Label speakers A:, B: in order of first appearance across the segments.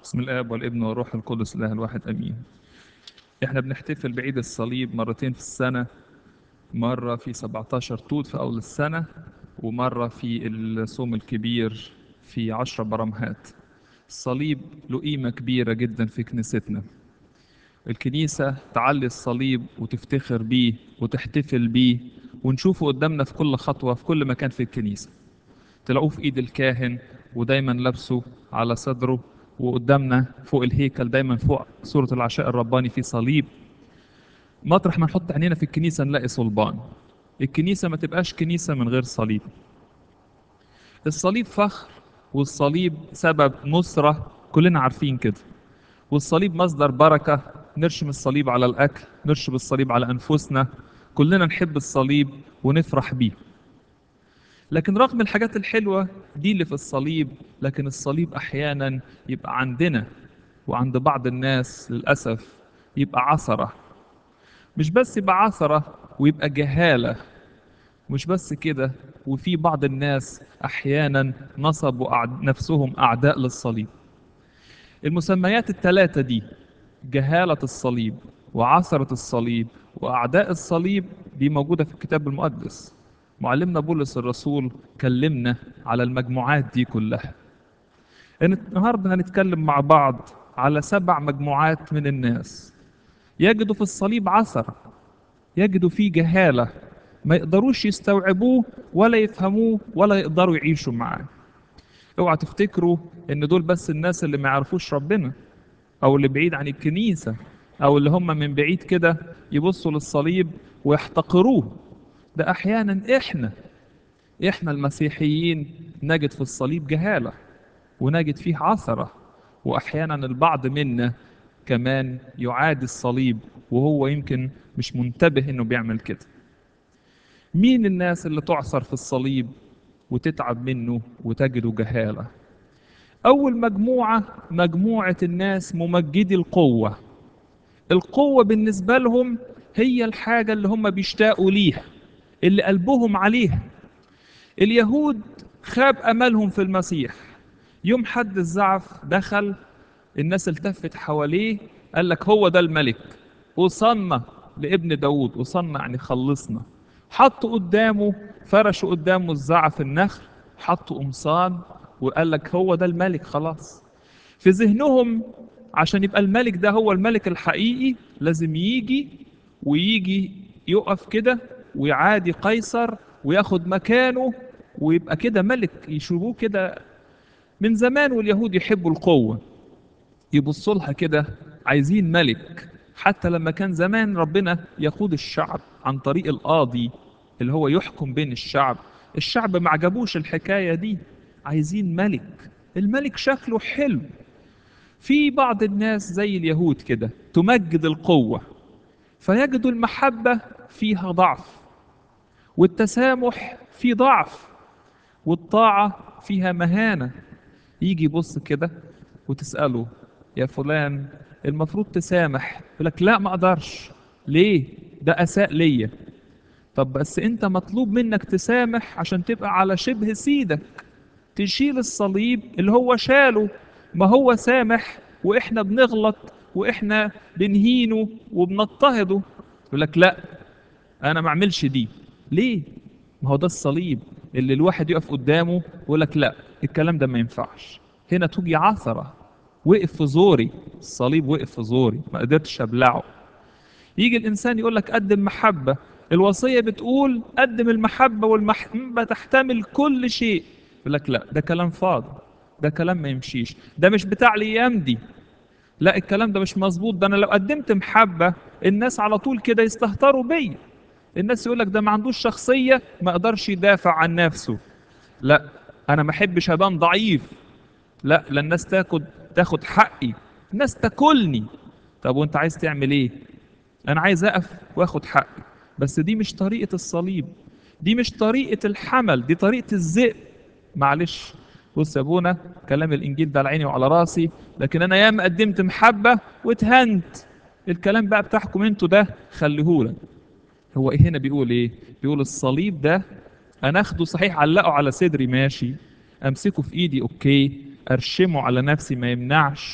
A: بسم الاب والابن والروح القدس الاله الواحد امين احنا بنحتفل بعيد الصليب مرتين في السنه مره في 17 توت في اول السنه ومره في الصوم الكبير في 10 برمهات الصليب له قيمه كبيره جدا في كنيستنا الكنيسه تعلي الصليب وتفتخر بيه وتحتفل بيه ونشوفه قدامنا في كل خطوه في كل مكان في الكنيسه تلاقوه في ايد الكاهن ودايما لابسه على صدره وقدامنا فوق الهيكل دايما فوق صورة العشاء الرباني في صليب مطرح ما نحط عينينا في الكنيسة نلاقي صلبان الكنيسة ما تبقاش كنيسة من غير صليب الصليب فخر والصليب سبب نصرة كلنا عارفين كده والصليب مصدر بركة نرشم الصليب على الأكل نرشم الصليب على أنفسنا كلنا نحب الصليب ونفرح بيه لكن رغم الحاجات الحلوة دي اللي في الصليب لكن الصليب أحيانا يبقى عندنا وعند بعض الناس للأسف يبقى عثرة مش بس يبقى عثرة ويبقى جهالة مش بس كده وفي بعض الناس أحيانا نصبوا أعد- نفسهم أعداء للصليب المسميات الثلاثة دي جهالة الصليب وعثرة الصليب وأعداء الصليب دي موجودة في الكتاب المقدس معلمنا بولس الرسول كلمنا على المجموعات دي كلها النهارده هنتكلم مع بعض على سبع مجموعات من الناس يجدوا في الصليب عثرة يجدوا فيه جهالة ما يقدروش يستوعبوه ولا يفهموه ولا يقدروا يعيشوا معاه اوعى تفتكروا ان دول بس الناس اللي ما يعرفوش ربنا او اللي بعيد عن الكنيسة او اللي هم من بعيد كده يبصوا للصليب ويحتقروه ده احيانا احنا احنا المسيحيين نجد في الصليب جهالة ونجد فيه عثرة واحيانا البعض منا كمان يعادي الصليب وهو يمكن مش منتبه انه بيعمل كده مين الناس اللي تعثر في الصليب وتتعب منه وتجده جهالة اول مجموعة مجموعة الناس ممجدي القوة القوة بالنسبة لهم هي الحاجة اللي هم بيشتاقوا ليها اللي قلبهم عليها اليهود خاب أملهم في المسيح يوم حد الزعف دخل الناس التفت حواليه قال لك هو ده الملك وصلنا لابن داود وصلنا يعني خلصنا حطوا قدامه فرشوا قدامه الزعف النخل حطوا قمصان وقال لك هو ده الملك خلاص في ذهنهم عشان يبقى الملك ده هو الملك الحقيقي لازم يجي ويجي يقف كده ويعادي قيصر وياخد مكانه ويبقى كده ملك يشوفوه كده من زمان واليهود يحبوا القوة يبصوا لها كده عايزين ملك حتى لما كان زمان ربنا يقود الشعب عن طريق القاضي اللي هو يحكم بين الشعب الشعب ما عجبوش الحكاية دي عايزين ملك الملك شكله حلو في بعض الناس زي اليهود كده تمجد القوة فيجدوا المحبة فيها ضعف والتسامح في ضعف والطاعة فيها مهانة يجي يبص كده وتسأله يا فلان المفروض تسامح يقول لك لا ما اقدرش ليه ده اساء ليا طب بس انت مطلوب منك تسامح عشان تبقى على شبه سيدك تشيل الصليب اللي هو شاله ما هو سامح واحنا بنغلط واحنا بنهينه وبنضطهده يقول لك لا انا ما اعملش دي ليه ما هو ده الصليب اللي الواحد يقف قدامه ويقول لك لا الكلام ده ما ينفعش هنا تيجي عثرة وقف في زوري الصليب وقف في زوري ما قدرتش ابلعه يجي الانسان يقول لك قدم محبة الوصية بتقول قدم المحبة والمحبة تحتمل كل شيء يقول لك لا ده كلام فاضي ده كلام ما يمشيش ده مش بتاع الايام دي لا الكلام ده مش مظبوط ده انا لو قدمت محبة الناس على طول كده يستهتروا بيا الناس يقول لك ده ما عندوش شخصية ما قدرش يدافع عن نفسه لا انا ما احبش ابان ضعيف لا لا الناس تاخد تاخد حقي الناس تاكلني طب وانت عايز تعمل ايه انا عايز اقف واخد حقي بس دي مش طريقة الصليب دي مش طريقة الحمل دي طريقة الذئب معلش بص يا ابونا كلام الانجيل ده على عيني وعلى راسي لكن انا ياما قدمت محبة واتهنت الكلام بقى بتاعكم انتوا ده خليهولك هو ايه هنا بيقول ايه بيقول الصليب ده انا اخده صحيح علقه على صدري ماشي امسكه في ايدي اوكي ارشمه على نفسي ما يمنعش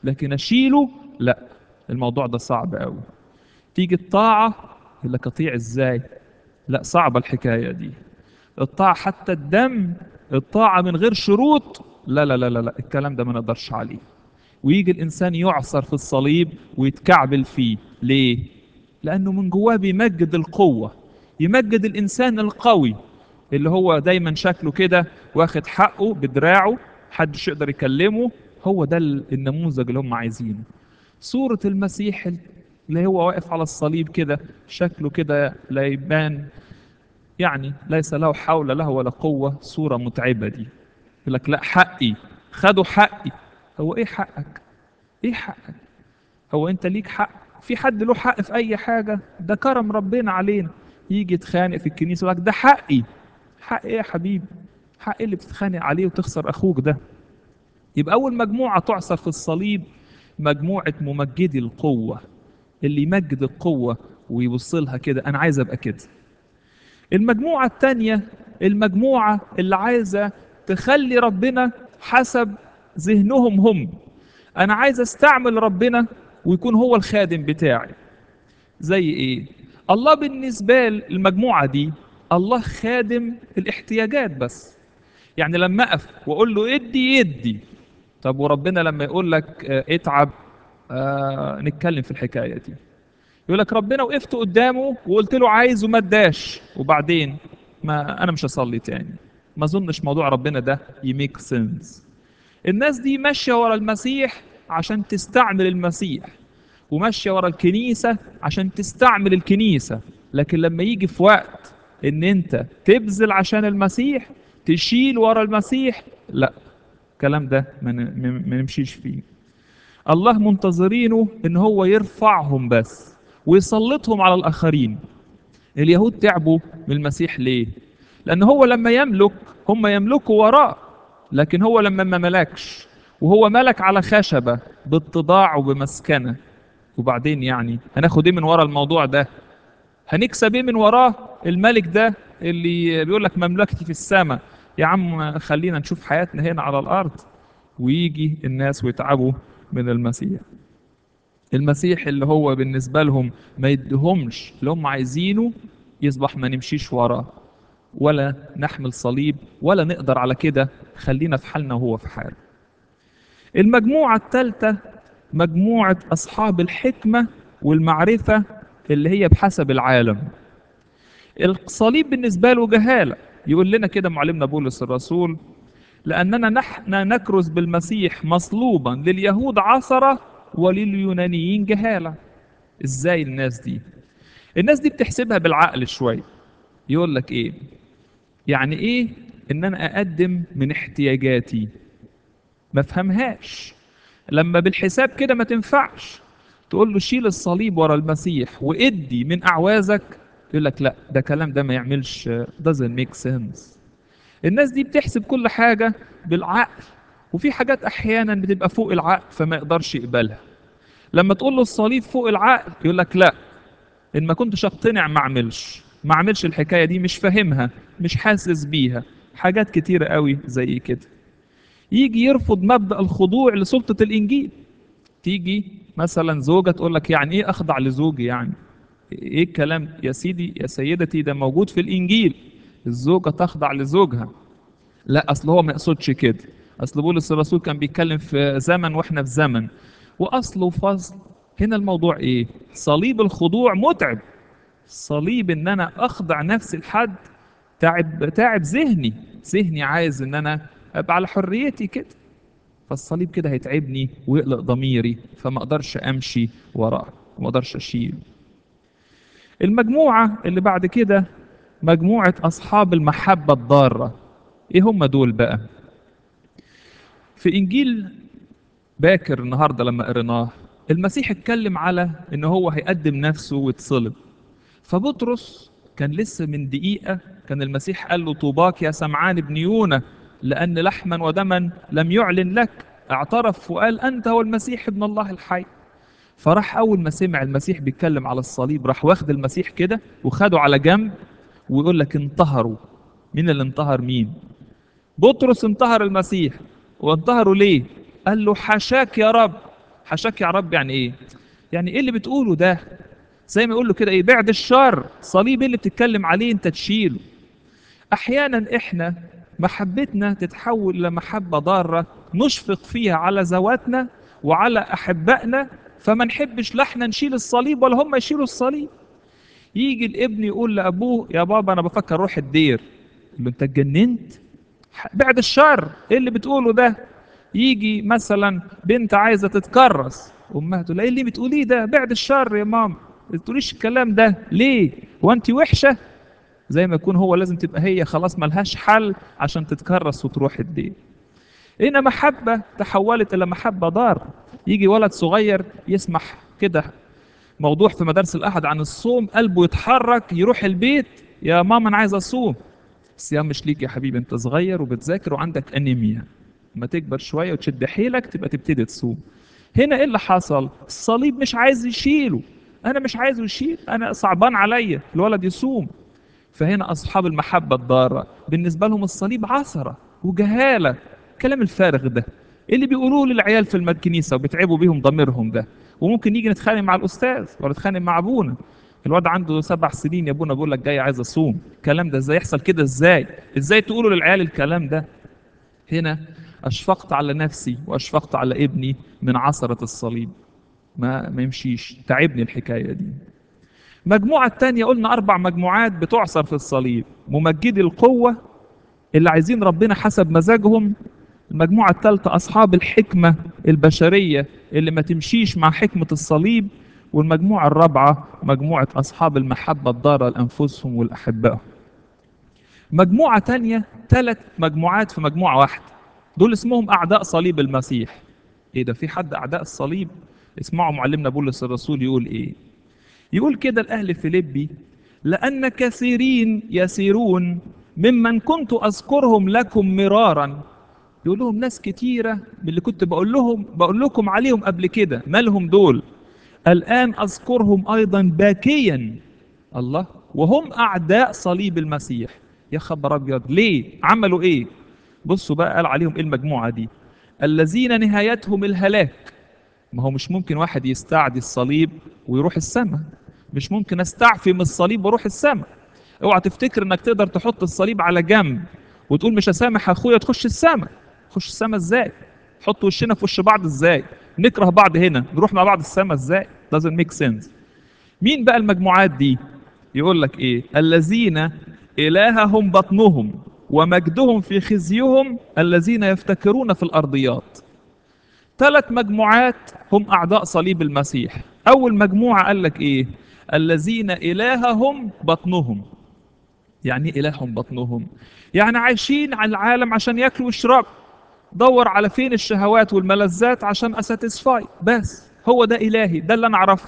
A: لكن اشيله لا الموضوع ده صعب قوي تيجي الطاعة يقول لك اطيع ازاي لا صعبة الحكاية دي الطاعة حتى الدم الطاعة من غير شروط لا لا لا لا, لا. الكلام ده ما نقدرش عليه ويجي الإنسان يعصر في الصليب ويتكعبل فيه ليه؟ لأنه من جواه بيمجد القوة يمجد الإنسان القوي اللي هو دايما شكله كده واخد حقه بدراعه محدش يقدر يكلمه هو ده النموذج اللي هم عايزينه صورة المسيح اللي هو واقف على الصليب كده شكله كده لا يبان يعني ليس له حول له ولا قوة صورة متعبة دي يقول لك لا حقي خدوا حقي هو ايه حقك ايه حقك هو انت ليك حق في حد له حق في اي حاجة ده كرم ربنا علينا يجي يتخانق في الكنيسة يقول لك ده حقي حق ايه يا حبيبي حق إيه اللي بتتخانق عليه وتخسر اخوك ده يبقى اول مجموعة تعصر في الصليب مجموعة ممجدي القوة اللي يمجد القوة ويوصلها كده انا عايز ابقى كده المجموعة التانية المجموعة اللي عايزة تخلي ربنا حسب ذهنهم هم أنا عايز أستعمل ربنا ويكون هو الخادم بتاعي زي إيه؟ الله بالنسبة للمجموعة دي الله خادم الاحتياجات بس يعني لما أقف وأقول له ادي يدي طب وربنا لما يقول لك اه اتعب اه نتكلم في الحكاية دي يقول لك ربنا وقفت قدامه وقلت له عايز وما اداش وبعدين ما انا مش هصلي تاني ما اظنش موضوع ربنا ده يميك سنس الناس دي ماشيه ورا المسيح عشان تستعمل المسيح وماشيه ورا الكنيسه عشان تستعمل الكنيسه لكن لما يجي في وقت ان انت تبذل عشان المسيح تشيل ورا المسيح لا الكلام ده ما نمشيش فيه الله منتظرينه ان هو يرفعهم بس ويسلطهم على الآخرين اليهود تعبوا من المسيح ليه؟ لأن هو لما يملك هم يملكوا وراه لكن هو لما ما ملكش وهو ملك على خشبة باتضاع وبمسكنة وبعدين يعني هناخد ايه من ورا الموضوع ده هنكسب ايه من وراه الملك ده اللي بيقول لك مملكتي في السماء يا عم خلينا نشوف حياتنا هنا على الارض ويجي الناس ويتعبوا من المسيح المسيح اللي هو بالنسبة لهم ما يدهمش اللي هم عايزينه يصبح ما نمشيش وراه ولا نحمل صليب ولا نقدر على كده خلينا في حالنا وهو في حاله المجموعة الثالثة مجموعة أصحاب الحكمة والمعرفة اللي هي بحسب العالم الصليب بالنسبة له جهالة يقول لنا كده معلمنا بولس الرسول لأننا نحن نكرز بالمسيح مصلوبا لليهود عثرة ولليونانيين جهالة ازاي الناس دي الناس دي بتحسبها بالعقل شوية يقول لك ايه يعني ايه ان انا اقدم من احتياجاتي ما فهمهاش لما بالحساب كده ما تنفعش تقول له شيل الصليب ورا المسيح وادي من اعوازك يقول لك لا ده كلام ده ما يعملش doesn't make sense الناس دي بتحسب كل حاجة بالعقل وفي حاجات احيانا بتبقى فوق العقل فما يقدرش يقبلها لما تقول له الصليب فوق العقل يقول لك لا ان ما كنتش اقتنع ما اعملش ما اعملش الحكايه دي مش فاهمها مش حاسس بيها حاجات كتيره قوي زي كده يجي يرفض مبدا الخضوع لسلطه الانجيل تيجي مثلا زوجه تقول لك يعني ايه اخضع لزوجي يعني ايه الكلام يا سيدي يا سيدتي ده موجود في الانجيل الزوجه تخضع لزوجها لا اصل هو ما يقصدش كده اصل بولس الرسول كان بيتكلم في زمن واحنا في زمن واصل وفصل هنا الموضوع ايه صليب الخضوع متعب صليب ان انا اخضع نفسي لحد تعب تعب ذهني ذهني عايز ان انا ابقى على حريتي كده فالصليب كده هيتعبني ويقلق ضميري فما اقدرش امشي وراه وما اقدرش اشيل المجموعه اللي بعد كده مجموعه اصحاب المحبه الضاره ايه هم دول بقى في انجيل باكر النهارده لما قريناه المسيح اتكلم على ان هو هيقدم نفسه ويتصلب فبطرس كان لسه من دقيقة كان المسيح قال له طوباك يا سمعان ابن يونا لأن لحما ودما لم يعلن لك اعترف وقال أنت هو المسيح ابن الله الحي فراح أول ما سمع المسيح بيتكلم على الصليب راح واخد المسيح كده وخده على جنب ويقول لك انتهروا مين اللي انتهر مين بطرس انتهر المسيح وانتهروا ليه قال له حشاك يا رب حشاك يا رب يعني ايه يعني ايه اللي بتقوله ده زي ما يقول له كده ايه بعد الشر صليب إيه اللي بتتكلم عليه انت تشيله احيانا احنا محبتنا تتحول الى محبه ضاره نشفق فيها على ذواتنا وعلى احبائنا فما نحبش لا احنا نشيل الصليب ولا هم يشيلوا الصليب يجي الابن يقول لابوه يا بابا انا بفكر اروح الدير يقول له انت اتجننت بعد الشر ايه اللي بتقوله ده يجي مثلا بنت عايزه تتكرس امها تقول لها ايه اللي بتقوليه ده بعد الشر يا ماما ما تقوليش الكلام ده ليه هو انت وحشه زي ما يكون هو لازم تبقى هي خلاص ملهاش حل عشان تتكرس وتروح الدين هنا محبة تحولت إلى محبة ضار يجي ولد صغير يسمح كده موضوع في مدارس الأحد عن الصوم قلبه يتحرك يروح البيت يا ماما أنا عايز أصوم الصيام مش ليك يا حبيبي أنت صغير وبتذاكر وعندك أنيميا ما تكبر شوية وتشد حيلك تبقى تبتدي تصوم هنا إيه اللي حصل الصليب مش عايز يشيله أنا مش عايزه يشيل أنا صعبان عليا الولد يصوم فهنا أصحاب المحبة الضارة بالنسبة لهم الصليب عثرة وجهالة الكلام الفارغ ده اللي بيقولوه للعيال في الكنيسة وبيتعبوا بيهم ضميرهم ده وممكن نيجي نتخانق مع الأستاذ ولا نتخانق مع أبونا الواد عنده سبع سنين يا ابونا بيقول لك جاي عايز أصوم الكلام ده ازاي يحصل كده ازاي ازاي تقولوا للعيال الكلام ده هنا أشفقت على نفسي وأشفقت على ابني من عثرة الصليب ما ما يمشيش تعبني الحكاية دي مجموعة تانية قلنا أربع مجموعات بتعصر في الصليب ممجدي القوة اللي عايزين ربنا حسب مزاجهم المجموعة الثالثة أصحاب الحكمة البشرية اللي ما تمشيش مع حكمة الصليب والمجموعة الرابعة مجموعة أصحاب المحبة الضارة لأنفسهم والأحبائهم مجموعة تانية ثلاث مجموعات في مجموعة واحدة دول اسمهم أعداء صليب المسيح إيه ده في حد أعداء الصليب اسمعوا معلمنا بولس الرسول يقول إيه يقول كده الأهل فيليبي لأن كثيرين يسيرون ممن كنت أذكرهم لكم مرارا يقول لهم ناس كتيرة من اللي كنت بقول لهم بقول لكم عليهم قبل كده مالهم دول الآن أذكرهم أيضا باكيا الله وهم أعداء صليب المسيح يا خبر أبيض ليه عملوا إيه بصوا بقى قال عليهم إيه المجموعة دي الذين نهايتهم الهلاك ما هو مش ممكن واحد يستعدي الصليب ويروح السماء مش ممكن استعفي من الصليب واروح السماء اوعى تفتكر انك تقدر تحط الصليب على جنب وتقول مش هسامح اخويا تخش السماء تخش السماء ازاي نحط وشنا في وش بعض ازاي نكره بعض هنا نروح مع بعض السماء ازاي doesn't make sense مين بقى المجموعات دي يقول لك ايه الذين الههم بطنهم ومجدهم في خزيهم الذين يفتكرون في الارضيات ثلاث مجموعات هم اعداء صليب المسيح اول مجموعه قال لك ايه الذين الههم بطنهم يعني ايه الههم بطنهم يعني عايشين على العالم عشان ياكلوا ويشربوا دور على فين الشهوات والملذات عشان اساتسفاي بس هو ده الهي ده اللي انا اعرفه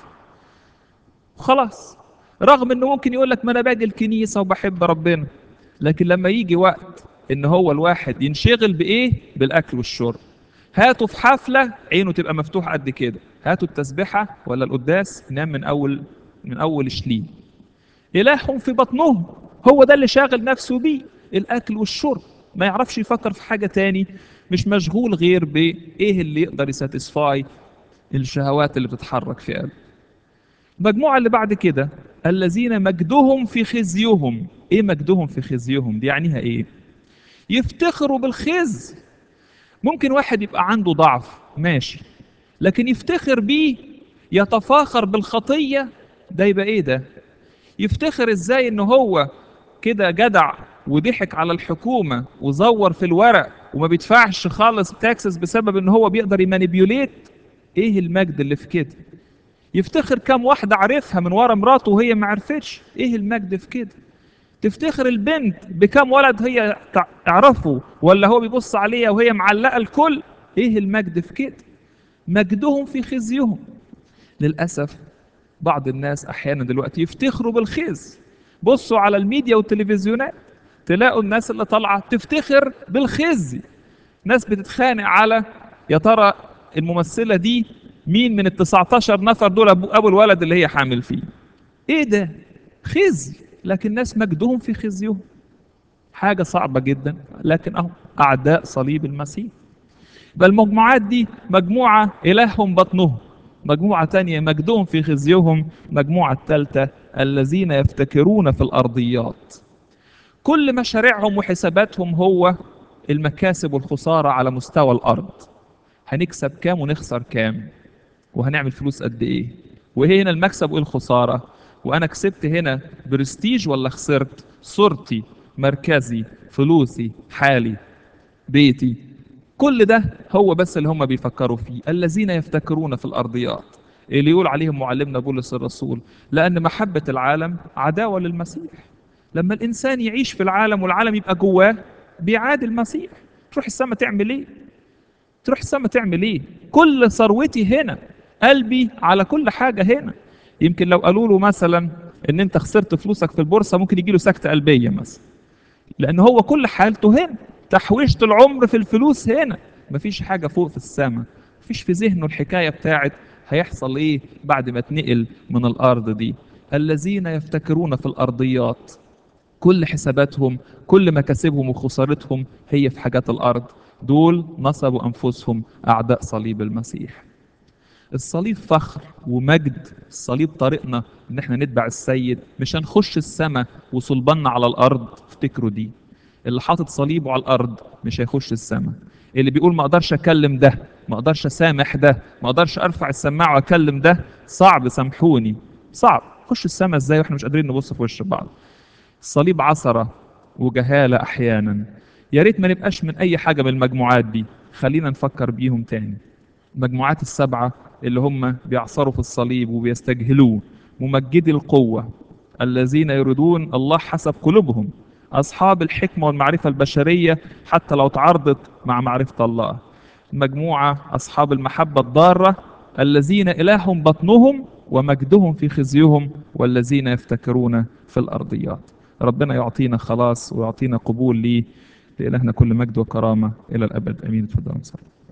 A: خلاص رغم انه ممكن يقول لك ما انا باجي الكنيسه وبحب ربنا لكن لما يجي وقت ان هو الواحد ينشغل بايه بالاكل والشرب هاتوا في حفله عينه تبقى مفتوحه قد كده هاتوا التسبيحه ولا القداس ينام من اول من اول شليل الههم في بطنهم هو ده اللي شاغل نفسه بيه الاكل والشرب ما يعرفش يفكر في حاجه تاني مش مشغول غير بايه اللي يقدر يساتسفاي الشهوات اللي بتتحرك في قلبه المجموعه اللي بعد كده الذين مجدهم في خزيهم ايه مجدهم في خزيهم دي يعنيها ايه يفتخروا بالخزي ممكن واحد يبقى عنده ضعف ماشي لكن يفتخر بيه يتفاخر بالخطيه ده يبقى ايه ده يفتخر ازاي ان هو كده جدع وضحك على الحكومة وزور في الورق وما بيدفعش خالص تاكسس بسبب ان هو بيقدر يمانيبيوليت ايه المجد اللي في كده يفتخر كام واحدة عرفها من ورا مراته وهي ما عرفتش ايه المجد في كده تفتخر البنت بكام ولد هي تعرفه ولا هو بيبص عليها وهي معلقة الكل ايه المجد في كده مجدهم في خزيهم للأسف بعض الناس احيانا دلوقتي يفتخروا بالخز بصوا على الميديا والتلفزيونات تلاقوا الناس اللي طالعه تفتخر بالخزي ناس بتتخانق على يا ترى الممثله دي مين من ال 19 نفر دول ابو ابو الولد اللي هي حامل فيه ايه ده خزي لكن الناس مجدهم في خزيهم حاجه صعبه جدا لكن اهو اعداء صليب المسيح بل المجموعات دي مجموعة إلههم بطنهم مجموعة تانية مجدهم في خزيهم مجموعة ثالثة الذين يفتكرون في الأرضيات كل مشاريعهم وحساباتهم هو المكاسب والخسارة على مستوى الأرض هنكسب كام ونخسر كام وهنعمل فلوس قد إيه وإيه هنا المكسب وإيه الخسارة وأنا كسبت هنا برستيج ولا خسرت صورتي مركزي فلوسي حالي بيتي كل ده هو بس اللي هم بيفكروا فيه الذين يفتكرون في الأرضيات اللي يقول عليهم معلمنا بولس الرسول لأن محبة العالم عداوة للمسيح لما الإنسان يعيش في العالم والعالم يبقى جواه بيعادي المسيح تروح السما تعمل ايه تروح السما تعمل ايه كل ثروتي هنا قلبي على كل حاجة هنا يمكن لو قالوا له مثلا ان انت خسرت فلوسك في البورصة ممكن يجي له سكتة قلبية مثلا لان هو كل حالته هنا تحويشة العمر في الفلوس هنا مفيش حاجة فوق في السماء مفيش في ذهنه الحكاية بتاعت هيحصل ايه بعد ما اتنقل من الارض دي الذين يفتكرون في الارضيات كل حساباتهم كل مكاسبهم وخسارتهم هي في حاجات الارض دول نصبوا انفسهم اعداء صليب المسيح الصليب فخر ومجد الصليب طريقنا ان احنا نتبع السيد مش هنخش السماء وصلبنا على الارض افتكروا دي اللي حاطط صليبه على الارض مش هيخش السماء اللي بيقول ما اقدرش اكلم ده ما اقدرش اسامح ده ما اقدرش ارفع السماعه واكلم ده صعب سامحوني صعب خش السماء ازاي واحنا مش قادرين نبص في وش بعض الصليب عثره وجهاله احيانا يا ريت ما نبقاش من اي حاجه من المجموعات دي خلينا نفكر بيهم تاني المجموعات السبعه اللي هم بيعصروا في الصليب وبيستجهلوه ممجدي القوه الذين يريدون الله حسب قلوبهم أصحاب الحكمة والمعرفة البشرية حتى لو تعارضت مع معرفة الله مجموعة أصحاب المحبة الضارة الذين إلههم بطنهم ومجدهم في خزيهم والذين يفتكرون في الأرضيات ربنا يعطينا خلاص ويعطينا قبول ليه لإلهنا كل مجد وكرامة إلى الأبد أمين تفضل صلى